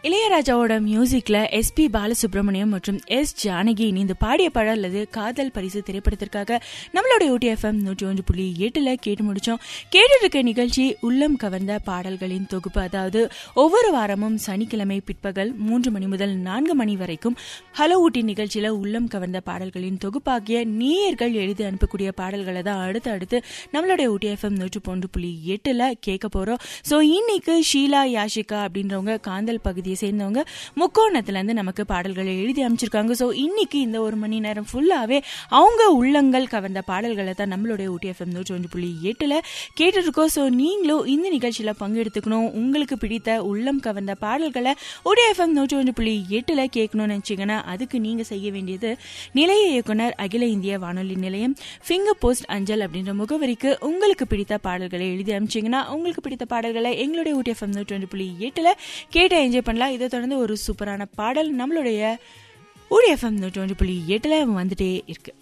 இளையராஜாவோட மியூசிக்ல S B Balasubramaniam மற்றும் எஸ் ஜானகி இணைந்து பாடிய படம் அல்லது காதல் பரிசு திரைப்படத்திற்காக நம்மளோட யூடி எஃப்எம் நூற்றி ஒன்று புள்ளி எட்டுல கேட்டு முடிச்சோம் கேட்டு இருக்க நிகழ்ச்சி உள்ளம் கவர்ந்த பாடல்களின் தொகுப்பு அதாவது ஒவ்வொரு வாரமும் சனிக்கிழமை பிற்பகல் மூன்று மணி முதல் நான்கு மணி வரைக்கும் ஹலோ ஊட்டி நிகழ்ச்சியில உள்ளம் கவர்ந்த பாடல்களின் தொகுப்பாகிய நேயர்கள் எழுதி அனுப்பக்கூடிய பாடல்களை தான் அடுத்து அடுத்து நம்மளுடைய ஊட்டி எஃப்எம் நூற்று ஒன்று புள்ளி எட்டுல கேட்க போறோம் ஸோ இன்னைக்கு ஷீலா யாஷிகா அப்படின்றவங்க காந்தல் பகுதியை சேர்ந்தவங்க முக்கோணத்துல இருந்து நமக்கு பாடல்களை எழுதி அமைச்சிருக்காங்க ஸோ இன்னைக்கு இந்த ஒரு மணி நேரம் ஃபுல்லாவே அவங்க உள்ளங்கள் கவர்ந்த பாடல்களை தான் நம்மளுடைய ஊட்டி எஃப்எம் நூற்றி ஒன்று புள்ளி எட்டுல கேட்டுட்டு இருக்கோம் ஸோ நீங்களும் இந்த நிகழ்ச்சியில பங்கெடுத்துக்கணும் உங்களுக்கு பிடித்த உள்ளம் கவர்ந்த பாடல்களை ஊட்டி எஃப்எம் நூற்றி ஒன்று புள்ளி எட்டுல கேட்கணும்னு நினைச்சீங்கன்னா அதுக்கு நீங்க செய்ய வேண்டியது நிலைய இயக்குனர் அகில இந்திய வானொலி நிலையம் ஃபிங்கர் போஸ்ட் அஞ்சல் அப்படின்ற முகவரிக்கு உங்களுக்கு பிடித்த பாடல்களை எழுதி அனுப்பிச்சிங்கன்னா உங்களுக்கு பிடித்த பாடல்களை எங்களுடைய ஊட்டி எஃப்எம் நூற்றி ஒன்று புள்ளி எட்டுல கேட்டு என்ஜாய் பண்ணலாம் இதை தொடர்ந்து ஒரு சூப்பரான பாடல் நம்மளுடைய ஊடி எஃப்எம் நூற்றி ஒன்று புள்ளி எட்டுல வந்துட்டே இருக்கு